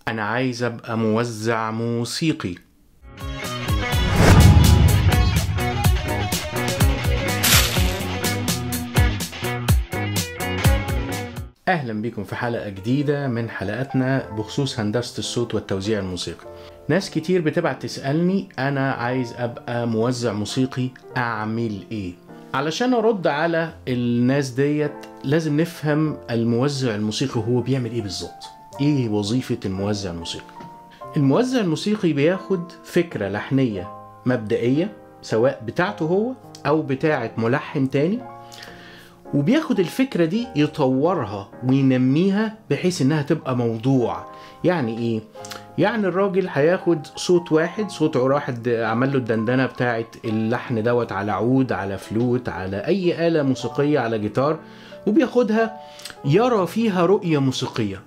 أنا عايز أبقى موزع موسيقي أهلا بكم في حلقة جديدة من حلقاتنا بخصوص هندسة الصوت والتوزيع الموسيقي ناس كتير بتبعت تسألني أنا عايز أبقى موزع موسيقي أعمل إيه؟ علشان أرد على الناس ديت لازم نفهم الموزع الموسيقي هو بيعمل إيه بالظبط إيه وظيفة الموزع الموسيقي الموزع الموسيقي بياخد فكرة لحنية مبدئية سواء بتاعته هو أو بتاعة ملحن تاني وبياخد الفكرة دي يطورها وينميها بحيث انها تبقى موضوع يعني ايه؟ يعني الراجل هياخد صوت واحد صوت واحد عمل له الدندنه بتاعه اللحن دوت على عود على فلوت على اي اله موسيقيه على جيتار وبياخدها يرى فيها رؤيه موسيقيه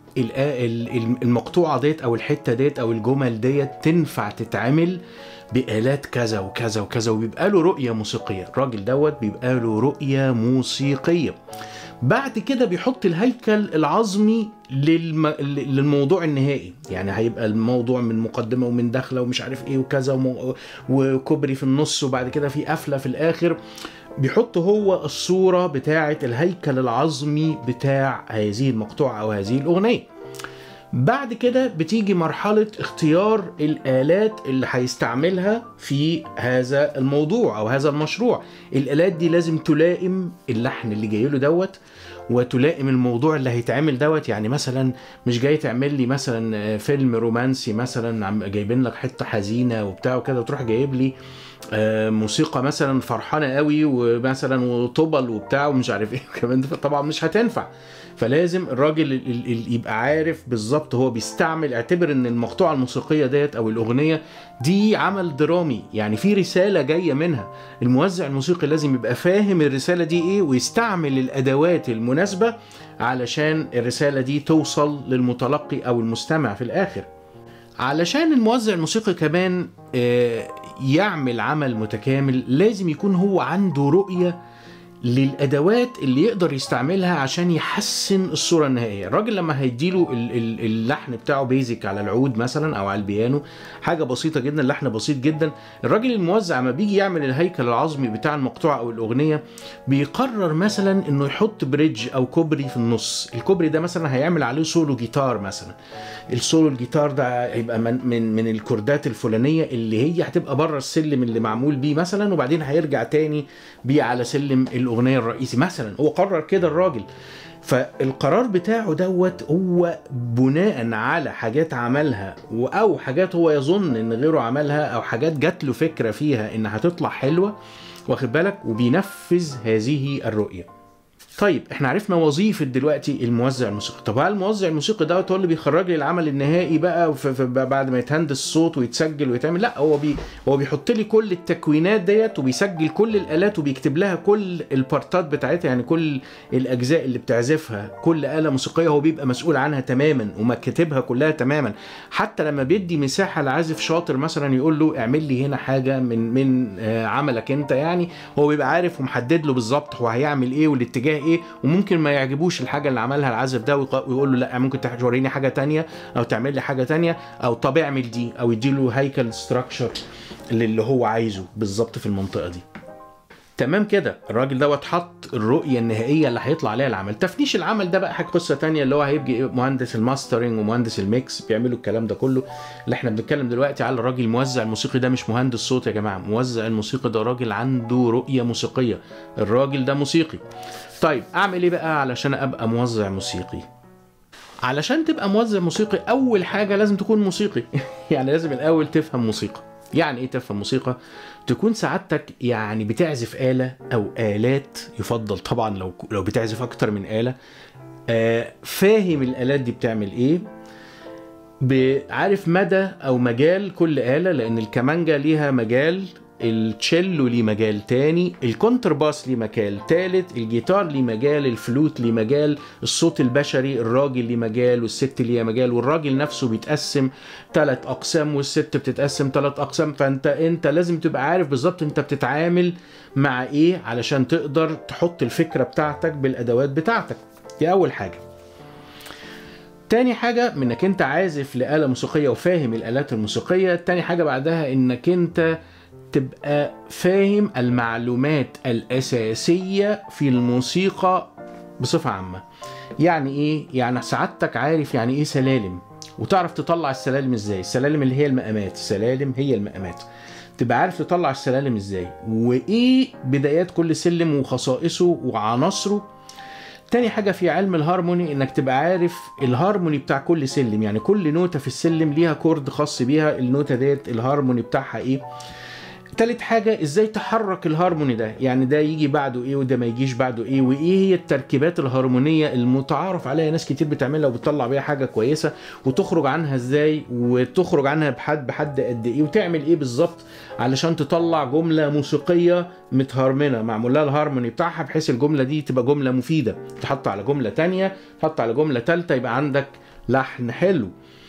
المقطوعه ديت او الحته ديت او الجمل ديت تنفع تتعمل بآلات كذا وكذا وكذا وبيبقى له رؤية موسيقية الراجل دوت بيبقى له رؤية موسيقية بعد كده بيحط الهيكل العظمي للم... للموضوع النهائي يعني هيبقى الموضوع من مقدمة ومن داخلة ومش عارف ايه وكذا وم... وكوبري في النص وبعد كده في قفلة في الآخر بيحط هو الصورة بتاعة الهيكل العظمي بتاع هذه المقطوعة أو هذه الأغنية بعد كده بتيجي مرحلة اختيار الآلات اللي هيستعملها في هذا الموضوع أو هذا المشروع الآلات دي لازم تلائم اللحن اللي جاي له دوت وتلائم الموضوع اللي هيتعمل دوت يعني مثلا مش جاي تعمل لي مثلا فيلم رومانسي مثلا جايبين لك حته حزينه وبتاع وكده وتروح جايب لي موسيقى مثلا فرحانه قوي ومثلا وطبل وبتاع ومش عارف ايه كمان طبعا مش هتنفع فلازم الراجل يبقى عارف بالظبط هو بيستعمل اعتبر ان المقطوعه الموسيقيه ديت او الاغنيه دي عمل درامي يعني في رساله جايه منها الموزع الموسيقي لازم يبقى فاهم الرساله دي ايه ويستعمل الادوات المناسبه علشان الرساله دي توصل للمتلقي او المستمع في الاخر علشان الموزع الموسيقي كمان يعمل عمل متكامل لازم يكون هو عنده رؤيه للادوات اللي يقدر يستعملها عشان يحسن الصوره النهائيه الراجل لما هيديله اللحن بتاعه بيزك على العود مثلا او على البيانو حاجه بسيطه جدا اللحن بسيط جدا الراجل الموزع لما بيجي يعمل الهيكل العظمي بتاع المقطوعه او الاغنيه بيقرر مثلا انه يحط بريدج او كوبري في النص الكوبري ده مثلا هيعمل عليه سولو جيتار مثلا السولو الجيتار ده هيبقى من من, من الكوردات الفلانيه اللي هي هتبقى بره السلم اللي معمول بيه مثلا وبعدين هيرجع تاني بيه على سلم الاغنيه الرئيسي مثلا هو قرر كده الراجل فالقرار بتاعه دوت هو بناء على حاجات عملها او حاجات هو يظن ان غيره عملها او حاجات جات له فكره فيها انها هتطلع حلوه واخد بالك وبينفذ هذه الرؤيه طيب احنا عرفنا وظيفه دلوقتي الموزع الموسيقي طب هل الموزع الموسيقي دوت هو اللي بيخرج لي العمل النهائي بقى بعد ما يتهندس الصوت ويتسجل ويتعمل لا هو بي هو بيحط لي كل التكوينات ديت وبيسجل كل الالات وبيكتب لها كل البارتات بتاعتها يعني كل الاجزاء اللي بتعزفها كل اله موسيقيه هو بيبقى مسؤول عنها تماما ومكتبها كلها تماما حتى لما بيدي مساحه لعازف شاطر مثلا يقول له اعمل لي هنا حاجه من من عملك انت يعني هو بيبقى عارف ومحدد له بالظبط هو هيعمل ايه والاتجاه ايه وممكن ما يعجبوش الحاجه اللي عملها العازف ده ويقول له لا ممكن توريني حاجه تانية او تعمل لي حاجه تانية او طب اعمل دي او يديله هيكل ستراكشر اللي هو عايزه بالظبط في المنطقه دي تمام كده الراجل دوت حط الرؤيه النهائيه اللي هيطلع عليها العمل تفنيش العمل ده بقى حاجه قصه تانية اللي هو هيبقى مهندس الماسترنج ومهندس الميكس بيعملوا الكلام ده كله اللي احنا بنتكلم دلوقتي على الراجل الموزع الموسيقي ده مش مهندس صوت يا جماعه موزع الموسيقي ده راجل عنده رؤيه موسيقيه الراجل ده موسيقي طيب اعمل ايه بقى علشان ابقى موزع موسيقي علشان تبقى موزع موسيقي اول حاجه لازم تكون موسيقي يعني لازم الاول تفهم موسيقى يعني ايه تفهم موسيقى تكون سعادتك يعني بتعزف آلة أو آلات يفضل طبعا لو لو بتعزف أكتر من آلة آه فاهم الآلات دي بتعمل إيه عارف مدى أو مجال كل آلة لأن الكمانجا ليها مجال التشيلو ليه مجال تاني الكونترباس ليه مجال تالت الجيتار ليه مجال الفلوت ليه مجال الصوت البشري الراجل ليه مجال والست ليه مجال والراجل نفسه بيتقسم ثلاث اقسام والست بتتقسم ثلاث اقسام فانت انت لازم تبقى عارف بالظبط انت بتتعامل مع ايه علشان تقدر تحط الفكره بتاعتك بالادوات بتاعتك دي اول حاجه تاني حاجة من انك انت عازف لآلة موسيقية وفاهم الآلات الموسيقية تاني حاجة بعدها انك انت تبقى فاهم المعلومات الأساسية في الموسيقى بصفة عامة يعني ايه؟ يعني سعادتك عارف يعني ايه سلالم وتعرف تطلع السلالم ازاي السلالم اللي هي المقامات السلالم هي المقامات تبقى عارف تطلع السلالم ازاي وايه بدايات كل سلم وخصائصه وعناصره تاني حاجة في علم الهارموني انك تبقى عارف الهارموني بتاع كل سلم يعني كل نوتة في السلم ليها كورد خاص بيها النوتة ديت الهارموني بتاعها ايه تالت حاجة ازاي تحرك الهارموني ده يعني ده يجي بعده ايه وده ما يجيش بعده ايه وايه هي التركيبات الهارمونية المتعارف عليها ناس كتير بتعملها وبتطلع بيها حاجة كويسة وتخرج عنها ازاي وتخرج عنها بحد بحد قد ايه وتعمل ايه بالظبط علشان تطلع جملة موسيقية متهرمنة معمول لها الهارموني بتاعها بحيث الجملة دي تبقى جملة مفيدة تحط على جملة تانية تحط على جملة تالتة يبقى عندك لحن حلو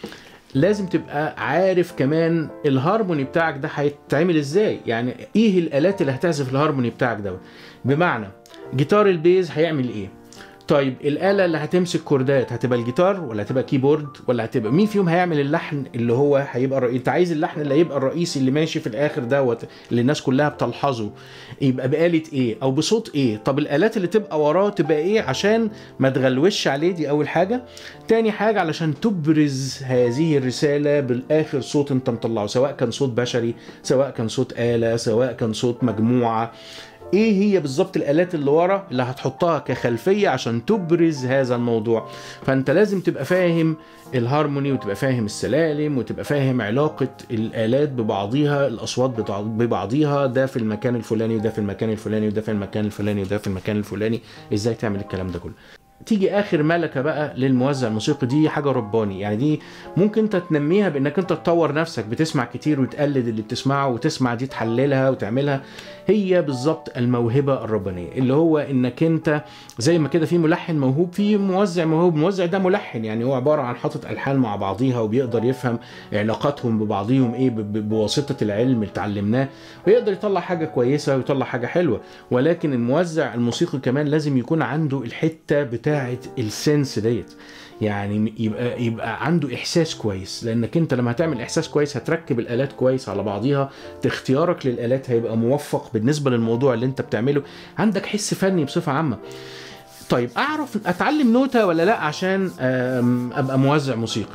لازم تبقى عارف كمان الهارموني بتاعك ده هيتعمل ازاي يعني ايه الالات اللي هتعزف الهارموني بتاعك ده بمعنى جيتار البيز هيعمل ايه طيب الآلة اللي هتمسك كوردات هتبقى الجيتار ولا هتبقى كيبورد ولا هتبقى مين فيهم هيعمل اللحن اللي هو هيبقى الرئيسي انت عايز اللحن اللي هيبقى الرئيسي اللي ماشي في الاخر دوت اللي الناس كلها بتلحظه يبقى بآلة ايه او بصوت ايه طب الآلات اللي تبقى وراه تبقى ايه عشان ما تغلوش عليه دي اول حاجة تاني حاجة علشان تبرز هذه الرسالة بالاخر صوت انت مطلعه سواء كان صوت بشري سواء كان صوت آلة سواء كان صوت مجموعة ايه هي بالظبط الالات اللي ورا اللي هتحطها كخلفيه عشان تبرز هذا الموضوع فانت لازم تبقى فاهم الهارموني وتبقى فاهم السلالم وتبقى فاهم علاقه الالات ببعضيها الاصوات ببعضيها ده في المكان الفلاني وده في المكان الفلاني وده في المكان الفلاني وده في المكان الفلاني ازاي تعمل الكلام ده كله تيجي اخر ملكه بقى للموزع الموسيقي دي حاجه رباني يعني دي ممكن انت تنميها بانك انت تطور نفسك بتسمع كتير وتقلد اللي بتسمعه وتسمع دي تحللها وتعملها هي بالظبط الموهبه الربانيه اللي هو انك انت زي ما كده في ملحن موهوب في موزع موهوب الموزع ده ملحن يعني هو عباره عن حاطط الحان مع بعضيها وبيقدر يفهم علاقاتهم ببعضيهم ايه بواسطه العلم اللي اتعلمناه ويقدر يطلع حاجه كويسه ويطلع حاجه حلوه ولكن الموزع الموسيقي كمان لازم يكون عنده الحته بتاع بتاعه السنس ديت يعني يبقى يبقى عنده احساس كويس لانك انت لما هتعمل احساس كويس هتركب الالات كويس على بعضيها اختيارك للالات هيبقى موفق بالنسبه للموضوع اللي انت بتعمله عندك حس فني بصفه عامه طيب اعرف اتعلم نوته ولا لا عشان ابقى موزع موسيقي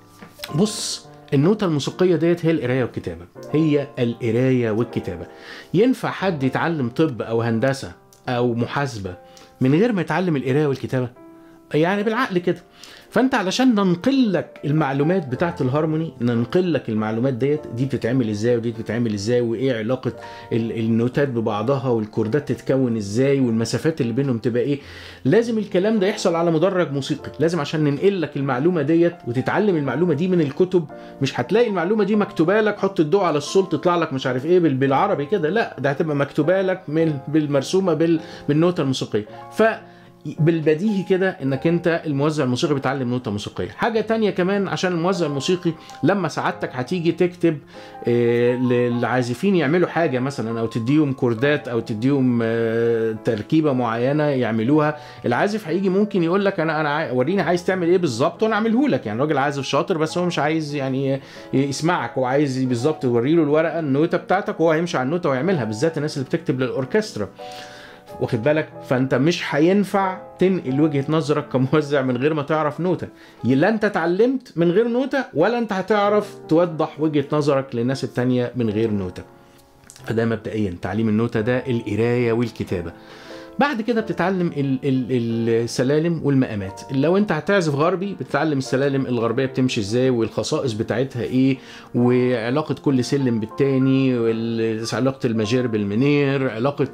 بص النوتة الموسيقية ديت هي القراية والكتابة هي القراية والكتابة ينفع حد يتعلم طب أو هندسة أو محاسبة من غير ما يتعلم القرايه والكتابه يعني بالعقل كده فانت علشان ننقل لك المعلومات بتاعت الهارموني ننقل لك المعلومات ديت دي بتتعمل ازاي ودي بتتعمل ازاي وايه علاقه النوتات ببعضها والكوردات تتكون ازاي والمسافات اللي بينهم تبقى ايه لازم الكلام ده يحصل على مدرج موسيقي لازم عشان ننقل لك المعلومه ديت وتتعلم المعلومه دي من الكتب مش هتلاقي المعلومه دي مكتوبه لك حط الضوء على الصوت تطلع لك مش عارف ايه بالعربي كده لا ده هتبقى مكتوبه لك من بالمرسومه بالنوته الموسيقيه ف بالبديهي كده انك انت الموزع الموسيقي بيتعلم نوتة موسيقية حاجة تانية كمان عشان الموزع الموسيقي لما سعادتك هتيجي تكتب آه للعازفين يعملوا حاجة مثلا او تديهم كوردات او تديهم آه تركيبة معينة يعملوها العازف هيجي ممكن يقول لك انا انا وريني عايز تعمل ايه بالظبط وانا اعمله لك يعني راجل عازف شاطر بس هو مش عايز يعني يسمعك هو عايز بالظبط توري له الورقة النوتة بتاعتك وهو هيمشي على النوتة ويعملها بالذات الناس اللي بتكتب للاوركسترا واخد بالك فانت مش هينفع تنقل وجهه نظرك كموزع من غير ما تعرف نوته لا انت اتعلمت من غير نوته ولا انت هتعرف توضح وجهه نظرك للناس التانية من غير نوته فده مبدئيا تعليم النوته ده القرايه والكتابه بعد كده بتتعلم ال ال السلالم والمقامات لو انت هتعزف غربي بتتعلم السلالم الغربيه بتمشي ازاي والخصائص بتاعتها ايه وعلاقه كل سلم بالتاني علاقه المجير بالمنير علاقه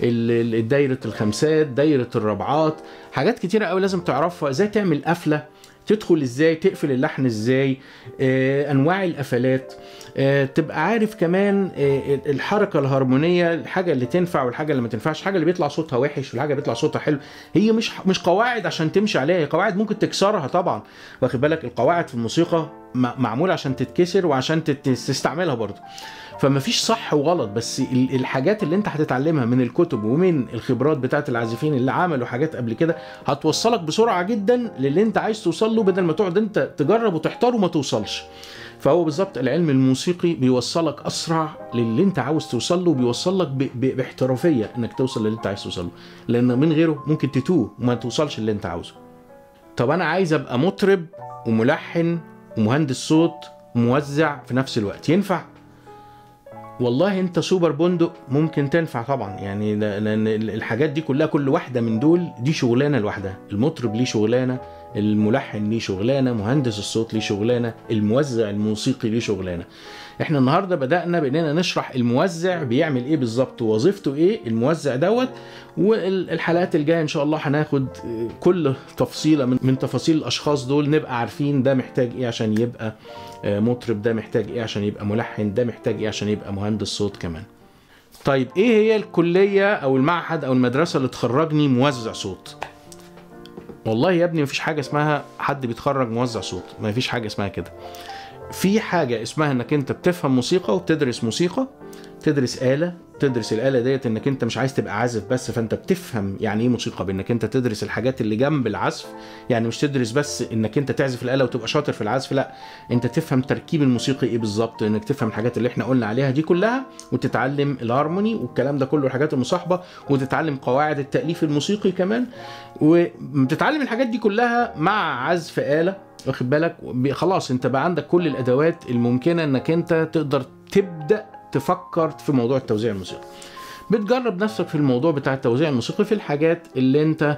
دايره الخمسات دايره الربعات حاجات كتيره قوي لازم تعرفها ازاي تعمل قفله تدخل ازاي تقفل اللحن ازاي آه انواع القفلات آه تبقى عارف كمان آه الحركه الهارمونيه الحاجه اللي تنفع والحاجه اللي ما تنفعش الحاجه اللي بيطلع صوتها وحش والحاجه اللي بيطلع صوتها حلو هي مش مش قواعد عشان تمشي عليها هي قواعد ممكن تكسرها طبعا واخد بالك القواعد في الموسيقى م- معموله عشان تتكسر وعشان تت- تستعملها برضه فما فيش صح وغلط بس ال- الحاجات اللي انت هتتعلمها من الكتب ومن الخبرات بتاعت العازفين اللي عملوا حاجات قبل كده هتوصلك بسرعه جدا للي انت عايز توصل له بدل ما تقعد انت تجرب وتحتار وما توصلش فهو بالظبط العلم الموسيقي بيوصلك اسرع للي انت عاوز توصل له وبيوصلك ب- ب- باحترافيه انك توصل للي انت عايز توصل له لان من غيره ممكن تتوه وما توصلش اللي انت عاوزه طب انا عايز ابقى مطرب وملحن ومهندس صوت وموزع في نفس الوقت ينفع والله انت سوبر بندق ممكن تنفع طبعا يعني ل- لان الحاجات دي كلها كل واحده من دول دي شغلانه لوحدها المطرب ليه شغلانه الملحن ليه شغلانه مهندس الصوت ليه شغلانه الموزع الموسيقي ليه شغلانه احنا النهارده بدانا باننا نشرح الموزع بيعمل ايه بالظبط ووظيفته ايه الموزع دوت والحلقات الجايه ان شاء الله هناخد كل تفصيله من, من تفاصيل الاشخاص دول نبقى عارفين ده محتاج ايه عشان يبقى مطرب ده محتاج ايه عشان يبقى ملحن ده محتاج ايه عشان يبقى مهندس صوت كمان طيب ايه هي الكليه او المعهد او المدرسه اللي تخرجني موزع صوت والله يا ابني مفيش حاجه اسمها حد بيتخرج موزع صوت ما فيش حاجه اسمها كده في حاجه اسمها انك انت بتفهم موسيقى وبتدرس موسيقى تدرس آلة تدرس الآلة ديت انك انت مش عايز تبقى عازف بس فانت بتفهم يعني ايه موسيقى بانك انت تدرس الحاجات اللي جنب العزف يعني مش تدرس بس انك انت تعزف الآلة وتبقى شاطر في العزف لا انت تفهم تركيب الموسيقي ايه بالظبط انك تفهم الحاجات اللي احنا قلنا عليها دي كلها وتتعلم الهارموني والكلام ده كله الحاجات المصاحبة وتتعلم قواعد التأليف الموسيقي كمان وتتعلم الحاجات دي كلها مع عزف آلة واخد بالك خلاص انت بقى عندك كل الادوات الممكنه انك انت تقدر تبدا تفكر في موضوع التوزيع الموسيقي بتجرب نفسك في الموضوع بتاع التوزيع الموسيقي في الحاجات اللي انت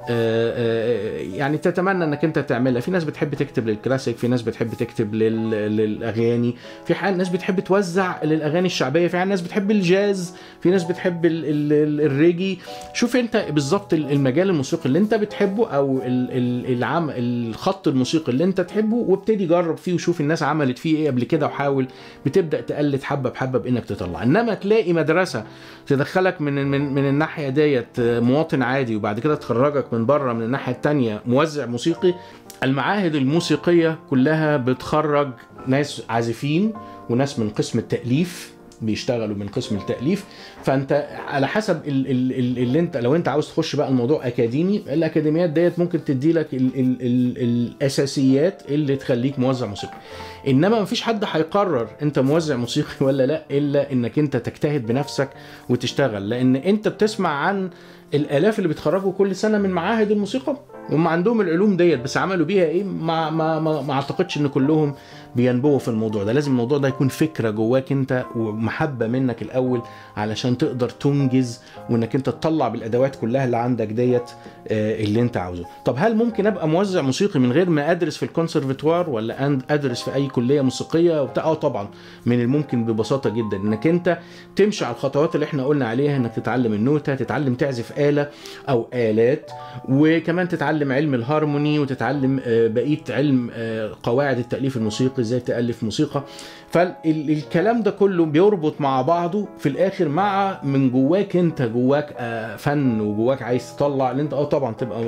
يعني تتمنى انك انت تعملها في ناس بتحب تكتب للكلاسيك في ناس بتحب تكتب لل... للاغاني في حال ناس بتحب توزع للاغاني الشعبيه في حال ناس بتحب الجاز في ناس بتحب ال... ال... الريجي شوف انت بالظبط المجال الموسيقي اللي انت بتحبه او ال... ال... العم... الخط الموسيقي اللي انت تحبه وابتدي جرب فيه وشوف الناس عملت فيه ايه قبل كده وحاول بتبدا تقلد حبه بحبه بانك تطلع انما تلاقي مدرسه تدخلك من من من الناحيه ديت مواطن عادي وبعد كده تخرجك من بره من الناحيه التانية موزع موسيقي المعاهد الموسيقيه كلها بتخرج ناس عازفين وناس من قسم التاليف بيشتغلوا من قسم التاليف فانت على حسب ال- ال- ال- اللي انت لو انت عاوز تخش بقى الموضوع اكاديمي الاكاديميات ديت ممكن تدي لك ال ال ال الاساسيات اللي تخليك موزع موسيقي انما مفيش حد هيقرر انت موزع موسيقي ولا لا الا انك انت تجتهد بنفسك وتشتغل لان انت بتسمع عن الالاف اللي بيتخرجوا كل سنه من معاهد الموسيقى هم عندهم العلوم ديت بس عملوا بيها ايه ما ما ما, ما اعتقدش ان كلهم بينبغوا في الموضوع ده لازم الموضوع ده يكون فكره جواك انت ومحبه منك الاول علشان تقدر تنجز وانك انت تطلع بالادوات كلها اللي عندك ديت اللي انت عاوزه طب هل ممكن ابقى موزع موسيقي من غير ما ادرس في الكونسرفتوار ولا ادرس في اي كليه موسيقيه وبتاع اه طبعا من الممكن ببساطه جدا انك انت تمشي على الخطوات اللي احنا قلنا عليها انك تتعلم النوته تتعلم تعزف آلة او آلات وكمان تتعلم علم الهارموني وتتعلم بقيه علم قواعد التاليف الموسيقي ازاي تالف موسيقى فالكلام ده كله بيربط مع بعضه في الاخر مع من جواك انت جواك فن وجواك عايز تطلع اللي انت اه طبعا تبقى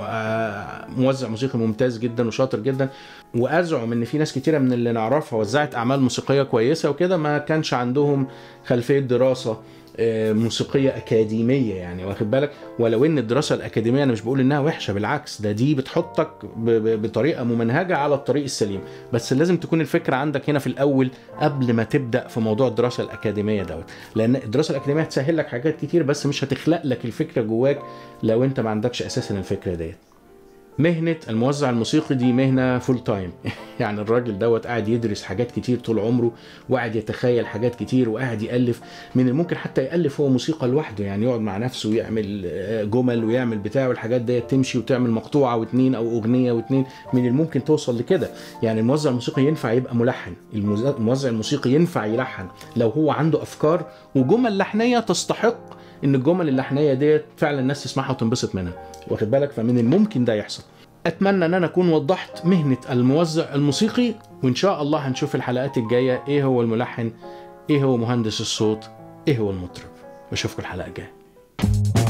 موزع موسيقي ممتاز جدا وشاطر جدا وازعم ان في ناس كتيره من اللي نعرفها وزعت اعمال موسيقيه كويسه وكده ما كانش عندهم خلفيه دراسه موسيقيه اكاديميه يعني واخد بالك ولو ان الدراسه الاكاديميه انا مش بقول انها وحشه بالعكس ده دي بتحطك بطريقه ممنهجه على الطريق السليم بس لازم تكون الفكره عندك هنا في الاول قبل ما تبدا في موضوع الدراسه الاكاديميه دوت لان الدراسه الاكاديميه هتسهل لك حاجات كتير بس مش هتخلق لك الفكره جواك لو انت ما عندكش اساسا الفكره ديت مهنة الموزع الموسيقي دي مهنة فول تايم يعني الراجل دوت قاعد يدرس حاجات كتير طول عمره وقاعد يتخيل حاجات كتير وقاعد يألف من الممكن حتى يألف هو موسيقى لوحده يعني يقعد مع نفسه ويعمل جمل ويعمل بتاع والحاجات ديت تمشي وتعمل مقطوعة واتنين أو أغنية واتنين من الممكن توصل لكده يعني الموزع الموسيقي ينفع يبقى ملحن الموزع الموسيقي ينفع يلحن لو هو عنده أفكار وجمل لحنية تستحق ان الجمل اللحنيه ديت فعلا الناس تسمعها وتنبسط منها واخد بالك فمن الممكن ده يحصل اتمنى ان انا اكون وضحت مهنه الموزع الموسيقي وان شاء الله هنشوف الحلقات الجايه ايه هو الملحن ايه هو مهندس الصوت ايه هو المطرب واشوفكم الحلقه الجايه